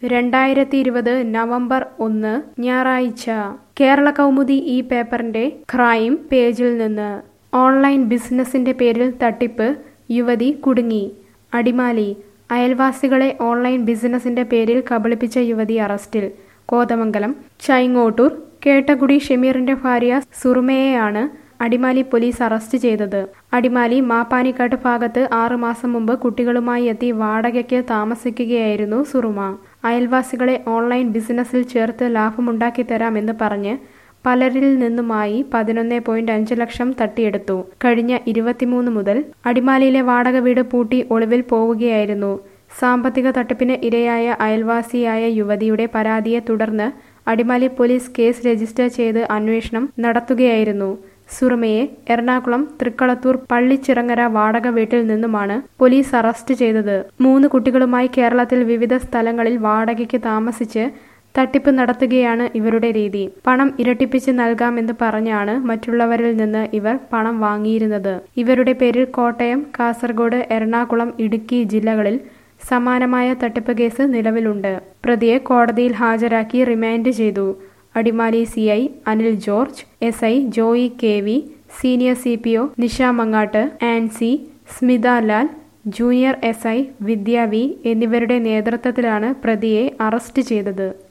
രണ്ടായിരത്തി ഇരുപത് നവംബർ ഒന്ന് ഞായറാഴ്ച കേരള കൗമുദി ഈ പേപ്പറിന്റെ ക്രൈം പേജിൽ നിന്ന് ഓൺലൈൻ ബിസിനസിന്റെ പേരിൽ തട്ടിപ്പ് യുവതി കുടുങ്ങി അടിമാലി അയൽവാസികളെ ഓൺലൈൻ ബിസിനസിന്റെ പേരിൽ കബളിപ്പിച്ച യുവതി അറസ്റ്റിൽ കോതമംഗലം ചൈങ്ങോട്ടൂർ കേട്ടകുടി ഷമീറിന്റെ ഭാര്യ സുറുമയെയാണ് അടിമാലി പോലീസ് അറസ്റ്റ് ചെയ്തത് അടിമാലി മാപ്പാനിക്കാട്ട് ഭാഗത്ത് ആറുമാസം മുമ്പ് കുട്ടികളുമായി എത്തി വാടകയ്ക്ക് താമസിക്കുകയായിരുന്നു സുറുമ അയൽവാസികളെ ഓൺലൈൻ ബിസിനസ്സിൽ ചേർത്ത് ലാഭമുണ്ടാക്കി തരാമെന്ന് പറഞ്ഞ് പലരിൽ നിന്നുമായി പതിനൊന്ന് പോയിന്റ് അഞ്ച് ലക്ഷം തട്ടിയെടുത്തു കഴിഞ്ഞ ഇരുപത്തിമൂന്ന് മുതൽ അടിമാലിയിലെ വാടക വീട് പൂട്ടി ഒളിവിൽ പോവുകയായിരുന്നു സാമ്പത്തിക തട്ടിപ്പിന് ഇരയായ അയൽവാസിയായ യുവതിയുടെ പരാതിയെ തുടർന്ന് അടിമാലി പോലീസ് കേസ് രജിസ്റ്റർ ചെയ്ത് അന്വേഷണം നടത്തുകയായിരുന്നു സുറുമയെ എറണാകുളം തൃക്കളത്തൂർ പള്ളിച്ചിറങ്ങര വാടക വീട്ടിൽ നിന്നുമാണ് പോലീസ് അറസ്റ്റ് ചെയ്തത് മൂന്ന് കുട്ടികളുമായി കേരളത്തിൽ വിവിധ സ്ഥലങ്ങളിൽ വാടകയ്ക്ക് താമസിച്ച് തട്ടിപ്പ് നടത്തുകയാണ് ഇവരുടെ രീതി പണം ഇരട്ടിപ്പിച്ച് നൽകാമെന്ന് പറഞ്ഞാണ് മറ്റുള്ളവരിൽ നിന്ന് ഇവർ പണം വാങ്ങിയിരുന്നത് ഇവരുടെ പേരിൽ കോട്ടയം കാസർഗോഡ് എറണാകുളം ഇടുക്കി ജില്ലകളിൽ സമാനമായ തട്ടിപ്പ് കേസ് നിലവിലുണ്ട് പ്രതിയെ കോടതിയിൽ ഹാജരാക്കി റിമാൻഡ് ചെയ്തു Adimali C I Anil George S I Joy K V senior C P O Nisha Mangattu Ancy Smitha Lal junior S I Vidya V എന്നിവരുടെ നേതൃത്വത്തിലാണ് പ്രതിയെ അറസ്റ്റ് ചെയ്തത്